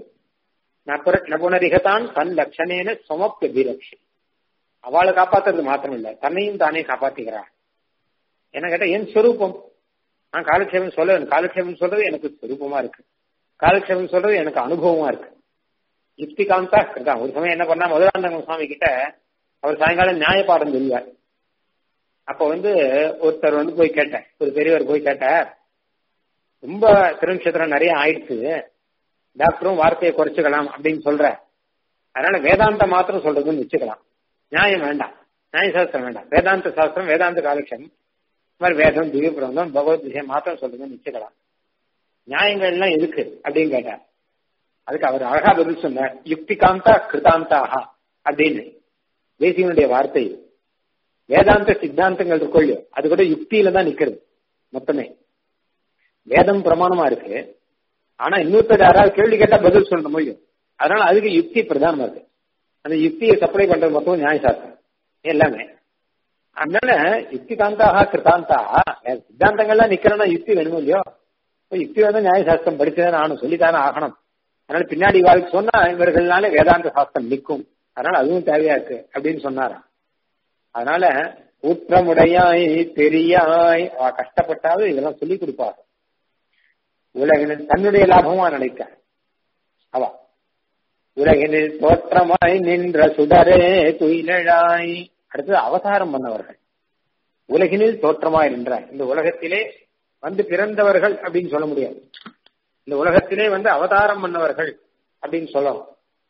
நபுணரிகத்தான் தன் லட்சணேன சுமப்பிய அபிரட்சி அவளை காப்பாத்துறது மாத்திரம் இல்ல தன்னையும் தானே காப்பாத்திக்கிறாள் என்ன கேட்டா என் ஸ்வரூபம் நான் காலக்ஷேபம் சொல்ல காலக்ஷேபம் சொல்றது எனக்கு ஸ்வரூபமா இருக்கு காலக்ஷேபம் சொல்றது எனக்கு அனுபவமா இருக்கு யுக்தி காந்தா இருக்கான் ஒரு சமயம் என்ன பண்ணா மதுராந்தகம் சுவாமி கிட்ட அவர் சாயங்காலம் நியாய பாடம் சொல்லுவார் அப்ப வந்து ஒருத்தர் வந்து போய் கேட்டார் ஒரு பெரியவர் போய் கேட்டார் ரொம்ப திருநட்சத்திரம் நிறைய ஆயிடுச்சு டாக்டரும் வார்த்தையை குறைச்சிக்கலாம் அப்படின்னு சொல்ற அதனால வேதாந்த மாத்திரம் சொல்றதுன்னு வச்சுக்கலாம் நியாயம் வேண்டாம் நியாய சாஸ்திரம் வேண்டாம் வேதாந்த சாஸ்திரம் வேதாந்த காலக்ஷம் இந்த மாதிரி வேதம் திவ்ய பிரபந்தம் பகவத் விஷயம் மாத்திரம் சொல்றதுன்னு வச்சுக்கலாம் நியாயங்கள் எல்லாம் எதுக்கு அப்படின்னு கேட்டார் அதுக்கு அவர் அழகா பதில் சொன்னார் யுக்தி காந்தா கிருதாந்தாஹா அப்படின்னு தேசியனுடைய வார்த்தை வேதாந்த சித்தாந்தங்கள் இருக்கொள்ளு அது கூட யுக்தியில தான் நிக்கிறது மொத்தமே வேதம் பிரமாணமா இருக்கு ஆனா இன்னொருத்தர் யாராவது கேள்வி கேட்டா பதில் சொல்ற முடியும் அதனால அதுக்கு யுக்தி பிரதானமா இருக்கு அந்த யுக்தியை சப்ளை பண்றது மொத்தம் நியாயசாஸ்திரம் எல்லாமே அதனால யுக்தி காந்தாக கிருதாந்தாக சித்தாந்தங்கள்லாம் நிக்கிறோம்னா யுக்தி வேணுமோ இல்லையோ யுக்தி வந்து நியாயசாஸ்திரம் படிச்சுதான் நானும் சொல்லித்தானே ஆகணும் அதனால பின்னாடி வாழ்க்கை சொன்னா இவர்கள்னால வேதாந்த சாஸ்திரம் நிற்கும் அதனால அதுவும் தேவையா இருக்கு அப்படின்னு சொன்னாராம் அதனால ஊற்றமுடையாய் பெரியாய் அவ கஷ்டப்பட்டாலும் இதெல்லாம் சொல்லி கொடுப்பாரு உலகினில் தன்னுடைய லாபமா நினைக்க அவ உலகினில் தோற்றமாய் நின்ற சுடரே துயிலழாய் அடுத்தது அவதாரம் பண்ணவர்கள் உலகினில் தோற்றமாய் நின்ற இந்த உலகத்திலே வந்து பிறந்தவர்கள் அப்படின்னு சொல்ல முடியாது இந்த உலகத்திலே வந்து அவதாரம் பண்ணவர்கள் அப்படின்னு சொல்லலாம்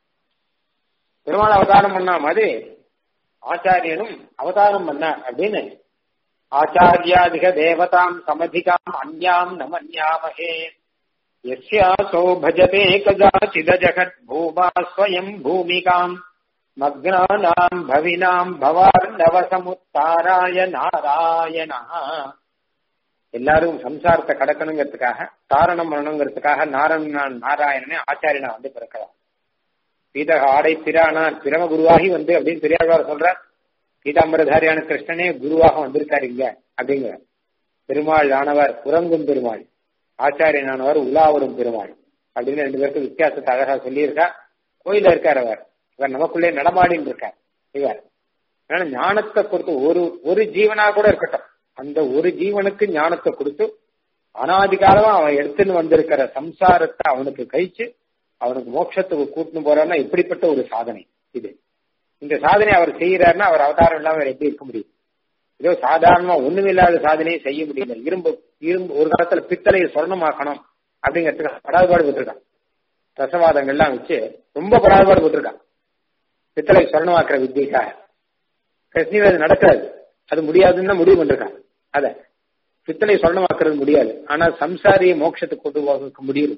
பெருமாள் அவதாரம் பண்ண மாதிரி ஆச்சாரியனும் அவதாரம் பண்ணார் அப்படின்னு ஆச்சாரியாதிக தேவதாம் சமதிகாம் அந்யாம் நமன்யாமகே யஸ்யாசோ பஜதே கதாச்சித ஜகத் பூமா ஸ்வயம் பூமிகாம் மக்னானாம் பவினாம் பவார்ணவ சமுத்தாராய நாராயணா எல்லாரும் சம்சாரத்தை கடக்கணுங்கிறதுக்காக தாரணம் பண்ணணுங்கிறதுக்காக நாராயணன் நாராயணனே ஆச்சாரியனா வந்து பிறக்கலாம் பீதக ஆடை பிரானார் பிரம குருவாகி வந்து அப்படின்னு பெரியாழ்வார் சொல்றார் பீதாம்பரதாரியான கிருஷ்ணனே குருவாக வந்திருக்காரு இங்க அப்படிங்கிற பெருமாள் ஆனவர் புறங்கும் பெருமாள் ஆச்சாரியனானவர் உலாவரும் பெருமாள் அப்படின்னு ரெண்டு பேருக்கு வித்தியாசத்தை அழகா சொல்லியிருக்கா கோயில இருக்கார் அவர் இவர் நமக்குள்ளே நடமாடின்னு இருக்கார் இவர் அதனால ஞானத்தை கொடுத்து ஒரு ஒரு ஜீவனா கூட இருக்கட்டும் அந்த ஒரு ஜீவனுக்கு ஞானத்தை கொடுத்து அனாதிகாலமா அவன் எடுத்துன்னு வந்திருக்கிற சம்சாரத்தை அவனுக்கு கழிச்சு அவனுக்கு மோட்சத்துக்கு கூட்டின்னு போறாருன்னா இப்படிப்பட்ட ஒரு சாதனை இது இந்த சாதனை அவர் செய்யறாருன்னா அவர் அவதாரம் இல்லாம எப்படி இருக்க முடியும் ஏதோ சாதாரணமா ஒண்ணுமில்லாத சாதனையை செய்ய முடியல இரும்பு இரும்பு ஒரு காலத்துல பித்தளையை சொர்ணமாக்கணும் அப்படிங்கிறதுக்கு படாதுபாடு போட்டிருக்கான் ரசவாதங்கள்லாம் வச்சு ரொம்ப படாதுபாடு போட்டிருக்கான் பித்தளை சொர்ணமாக்குற வித்தியக்காக கிருஷ்ணீர் அது நடக்காது அது முடியாதுன்னு தான் முடிவு பண்ணிருக்கான் அத பித்தளை சொர்ணமாக்குறது முடியாது ஆனா சம்சாரியை மோட்சத்துக்கு கொண்டு போக முடியும்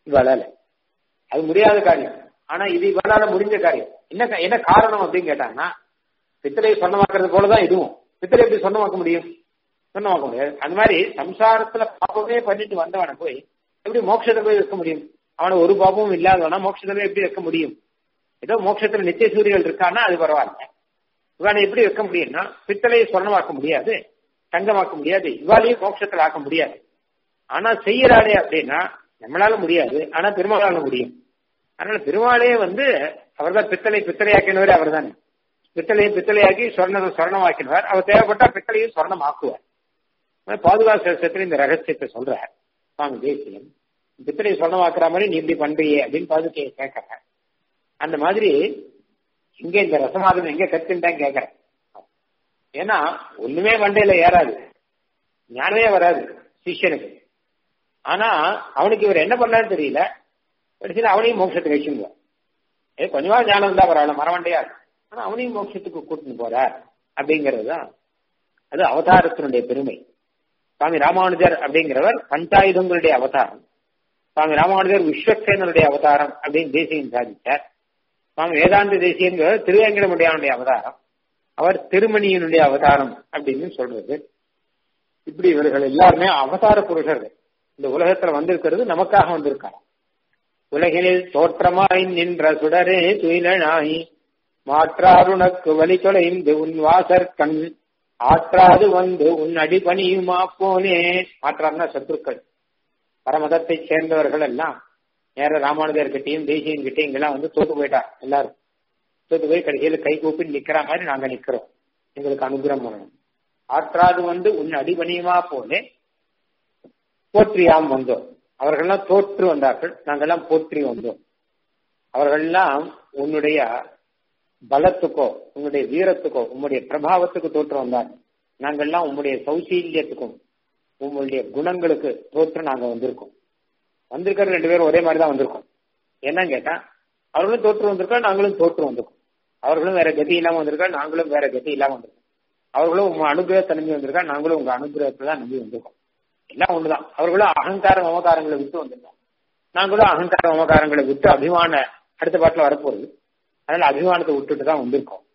இவளால அது முடியாத காரியம் ஆனா இது இவளால முடிஞ்ச காரியம் என்ன கா- என்ன காரணம் அப்படின்னு கேட்டாங்கன்னா பித்தளையை சொன்னமாக்குறது போலதான் இதுவும் பித்தளை எப்படி சொன்னமாக்க முடியும் சொன்னமாக்க முடியாது அந்த மாதிரி சம்சாரத்துல பாப்பமே பண்ணிட்டு வந்தவனை போய் எப்படி மோட்சத்தை போய் வைக்க முடியும் அவனை ஒரு பாப்பமும் இல்லாதவனா மோட்சத்தை போய் எப்படி வைக்க முடியும் ஏதோ மோட்சத்துல நித்திய சூரியர்கள் இருக்கான்னா அது பரவாயில்ல இவனை எப்படி வைக்க முடியும்னா பித்தளையை சொர்ணமாக்க முடியாது தங்கமாக்க முடியாது இவாளையும் மோட்சத்துல ஆக்க முடியாது ஆனா செய்யறாளே அப்படின்னா நம்மளால முடியாது ஆனா பெருமாளால முடியும் அதனால பெருமாளே வந்து அவர்தான் பித்தளை பித்தளையாக்கினவர் அவர் தானே பித்தளையை பித்தளையாக்கி சொர்ணத்தை சொர்ணமாக்கினவர் அவர் தேவைப்பட்டா பித்தளையும் சொர்ணமாக்குவார் பாதுகா சேஷத்துல இந்த ரகசியத்தை சொல்றார் சுவாமி தேசியம் பித்தளையை சொர்ணமாக்குற மாதிரி நீ இப்படி பண்றியே அப்படின்னு பாதுகையை கேட்கற அந்த மாதிரி இங்க இந்த ரசமாதம் எங்க கத்துட்டேன் கேட்கறேன் ஏன்னா ஒண்ணுமே வண்டையில ஏறாது ஞானமே வராது சிஷ்யனுக்கு ஆனா அவனுக்கு இவர் என்ன பண்ணான்னு தெரியல கடைசியில் அவனையும் மோட்சத்துக்கு வச்சுருவார் ஏ கொஞ்சமா ஞானம் இருந்தா பரவாயில்ல மரவண்டையா இருக்கு. ஆனா அவனையும் மோட்சத்துக்கு கூட்டின்னு போறார் அப்படிங்கிறது தான் அது அவதாரத்தினுடைய பெருமை சுவாமி ராமானுஜர் அப்படிங்கிறவர் பஞ்சாயுதங்களுடைய அவதாரம் சுவாமி ராமானுஜர் விஸ்வக்சேனருடைய அவதாரம் அப்படின்னு தேசியம் சாதித்தார் சுவாமி வேதாந்த தேசியங்கிறவர் திருவேங்கடமுடியானுடைய அவதாரம் அவர் திருமணியினுடைய அவதாரம் அப்படின்னு சொல்றது இப்படி இவர்கள் எல்லாருமே அவதார புருஷர்கள் இந்த உலகத்துல வந்திருக்கிறது நமக்காக வந்திருக்காங்க உலகினில் தோற்றமாய் நின்ற சுடரே துயிலனாய் மாற்றாருனக்கு வழி தொலைந்து உன் வாசற் கண் ஆற்றாது வந்து உன் அடிபணியுமா போனே மாற்றார்னா சத்துருக்கள் பரமதத்தை சேர்ந்தவர்கள் எல்லாம் நேர ராமானுஜர் கிட்டையும் தேசியன் கிட்டையும் இங்கெல்லாம் வந்து தோத்து போயிட்டா எல்லாரும் தோத்து போய் கடைசியில கை கூப்பி நிக்கிற மாதிரி நாங்க நிக்கிறோம் எங்களுக்கு அனுகிரகம் பண்ணணும் ஆற்றாது வந்து உன் அடிபணியுமா போலே போற்றியாம் வந்தோம் அவர்கள்லாம் தோற்று வந்தார்கள் நாங்கெல்லாம் போற்றி வந்தோம் அவர்கள்லாம் உன்னுடைய பலத்துக்கோ உன்னுடைய வீரத்துக்கோ உன்னுடைய பிரபாவத்துக்கு தோற்று வந்தார்கள் நாங்கெல்லாம் உன்னுடைய சௌசீல்யத்துக்கும் உங்களுடைய குணங்களுக்கு தோற்று நாங்க வந்திருக்கோம் வந்திருக்கிற ரெண்டு பேரும் ஒரே மாதிரி தான் வந்திருக்கோம் என்னன்னு கேட்டா அவர்களும் தோற்று வந்திருக்கோம் நாங்களும் தோற்று வந்திருக்கோம் அவர்களும் வேற கதி இல்லாம வந்திருக்கா நாங்களும் வேற கதி இல்லாம வந்திருக்கோம் அவர்களும் உங்க அனுகிரகத்தை நம்பி வந்திருக்கா நாங்களும் உங்க அனுகிரகத்தை தான் நம்பி வந்திருக்கோம் எல்லாம் ஒண்ணுதான் அவர்களும் அகங்கார மமகாரங்களை விட்டு வந்திருக்கோம் நாங்களும் அகங்கார மமகாரங்களை விட்டு அபிமான அடுத்த பாட்டுல வரப்போகுது அதனால அபிமானத்தை விட்டுட்டு தான் வந்திருக்கோம்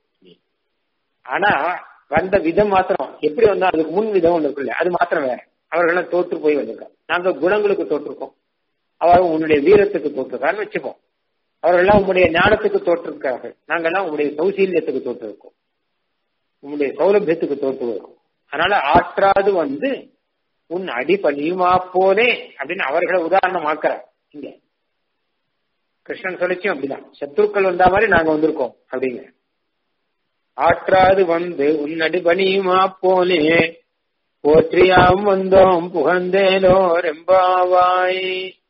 ஆனா வந்த விதம் மாத்திரம் எப்படி வந்தா அதுக்கு முன் விதம் ஒன்று இருக்குல்ல அது மாத்திரம் வேற அவர்கள்லாம் தோற்று போய் வந்திருக்காங்க நாங்க குணங்களுக்கு தோற்றிருக்கோம் அவர் உன்னுடைய வீரத்துக்கு தோற்றுருக்காருன்னு வச்சுப்போம் அவர்கள்லாம் உங்களுடைய ஞானத்துக்கு தோற்றிருக்கார்கள் நாங்கெல்லாம் உங்களுடைய சௌசீல்யத்துக்கு தோற்றிருக்கோம் உங்களுடைய சௌலபியத்துக்கு தோற்று இருக்கும் அதனால ஆற்றாது வந்து உன் அடி பணியுமா போலே அப்படின்னு அவர்களை உதாரணமாக்குறார் இங்க கிருஷ்ணன் சொல்லிச்சும் அப்படிதான் சத்துருக்கள் வந்தா மாதிரி நாங்க வந்திருக்கோம் அப்படிங்க ஆற்றாது வந்து உன் அடி பணியுமா போலே போற்றியாம் வந்தோம் புகழ்ந்தேலோ ரெம்பாவாய்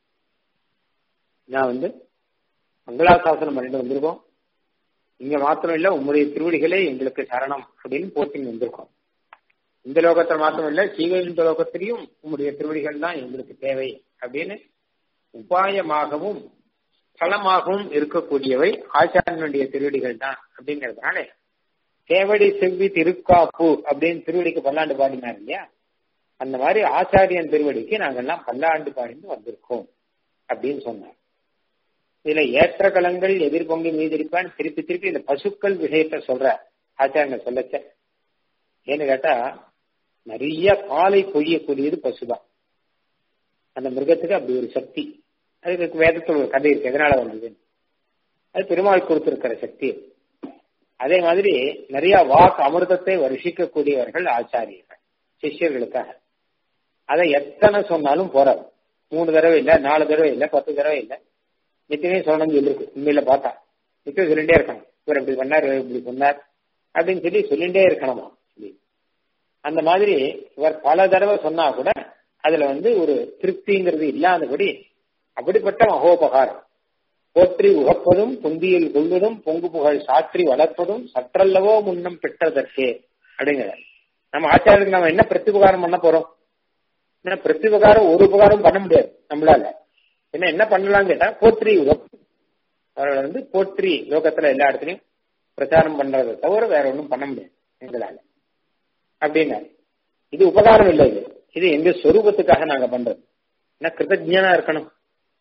நான் வந்து மங்களாசாசனம் பண்ணிட்டு வந்திருக்கோம் இங்க மாத்திரம் இல்ல உங்களுடைய திருவடிகளே எங்களுக்கு சரணம் அப்படின்னு போட்டிங்க வந்திருக்கோம் இந்த லோகத்துல மாத்திரம் இல்ல சீவைகுண்ட லோகத்திலையும் உங்களுடைய திருவடிகள் தான் எங்களுக்கு தேவை அப்படின்னு உபாயமாகவும் ஸ்தலமாகவும் இருக்கக்கூடியவை ஆச்சாரியனுடைய திருவடிகள் தான் அப்படிங்கறதுனால தேவடி செவ்வி திருக்காப்பு அப்படின்னு திருவடிக்கு பல்லாண்டு பாடினார் இல்லையா அந்த மாதிரி ஆச்சாரியன் திருவடிக்கு நாங்கெல்லாம் பல்லாண்டு பாடிந்து வந்திருக்கோம் அப்படின்னு சொன்னார் இதுல ஏற்ற கலங்கள் எதிர்பொங்கி மீதிருப்பான்னு திருப்பி திருப்பி இந்த பசுக்கள் விஷயத்த சொல்ற ஆச்சாரியனை சொல்லச்ச ஏன்னு கேட்டா நிறைய பாலை பொய்யக்கூடியது பசுதான் அந்த மிருகத்துக்கு அப்படி ஒரு சக்தி அதுக்கு வேதத்தில் ஒரு கதை இருக்கு எதனால வந்தது அது பெருமாள் கொடுத்திருக்கிற சக்தி அதே மாதிரி நிறைய வாக்கு அமிர்தத்தை வருஷிக்கக்கூடியவர்கள் ஆச்சாரியர்கள் சிஷ்யர்களுக்காக அதை எத்தனை சொன்னாலும் போறாது மூணு தடவை இல்ல நாலு தடவை இல்ல பத்து தடவை இல்ல நித்தியமே சொல்லணும் சொல்லிருக்கு உண்மையில பார்த்தா நித்தியம் சொல்லிட்டே இருக்கணும் இவர் இப்படி பண்ணார் இவர் இப்படி சொன்னார் அப்படின்னு சொல்லி சொல்லிட்டே இருக்கணுமா அந்த மாதிரி இவர் பல தடவை சொன்னா கூட அதுல வந்து ஒரு திருப்திங்கிறது இல்லாதபடி அப்படிப்பட்ட மகோபகாரம் போற்றி உகப்பதும் பொந்தியில் கொள்வதும் பொங்கு புகழ் சாற்றி வளர்ப்பதும் சற்றல்லவோ முன்னம் பெற்றதற்கே அப்படிங்கிற நம்ம ஆச்சாரியருக்கு நம்ம என்ன பிரத்யுபகாரம் பண்ண போறோம் ஏன்னா பிரத்யுபகாரம் ஒரு உபகாரம் பண்ண முடியாது நம்மளால என்ன என்ன பண்ணலாம் கேட்டா போற்றி உகப்பு அவர்கள் வந்து போற்றி லோகத்துல எல்லா இடத்துலயும் பிரச்சாரம் பண்றதை தவிர வேற ஒன்றும் பண்ண முடியாது எங்களால அப்படின்னா இது உபகாரம் இல்லை இது இது எங்க சொரூபத்துக்காக நாங்க பண்றது ஏன்னா கிருத்தஜனா இருக்கணும்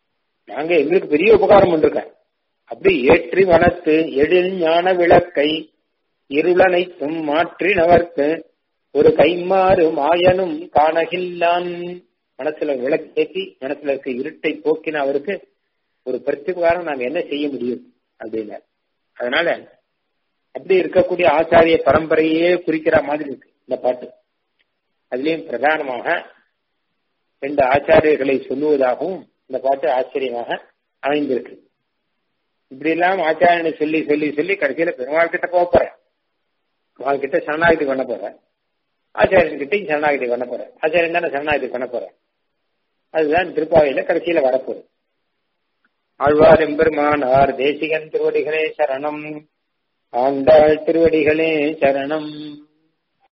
நாங்க எங்களுக்கு பெரிய உபகாரம் பண்ணிருக்க அப்படி ஏற்றி வனத்து எழில் ஞான விளக்கை இருளனைத்தும் மாற்றினவர்க்கு ஒரு கைமாறு மாயனும் காணகில்லான் மனசுல விளக்கேற்றி மனசுல இருக்க இருட்டை போக்கின அவருக்கு ஒரு பிரத்யுபகாரம் நாங்க என்ன செய்ய முடியும் அப்படின்னு அதனால அப்படி இருக்கக்கூடிய ஆச்சாரிய பரம்பரையே குறிக்கிற மாதிரி இருக்கு இந்த பாட்டு அதுலயும் பிரதானமாக ரெண்டு ஆச்சாரியர்களை சொல்லுவதாகவும் இந்த பாட்டு ஆச்சரியமாக அமைந்திருக்கு இப்படி எல்லாம் ஆச்சாரியனை சொல்லி சொல்லி சொல்லி கடைசியில பெருமாள் கிட்ட போக போறேன் பெருமாள் கிட்ட சரணாகதி பண்ண போறேன் ஆச்சாரியன் கிட்டையும் சரணாகதி பண்ண போறேன் ஆச்சாரியன் தானே சரணாகதி பண்ண போறேன் அதுதான் திருப்பாவையில கடைசியில வரப்போகுது ஆழ்வார் எம்பெருமானார் தேசிகன் திருவடிகளே சரணம் ஆண்டாள் திருவடிகளே சரணம்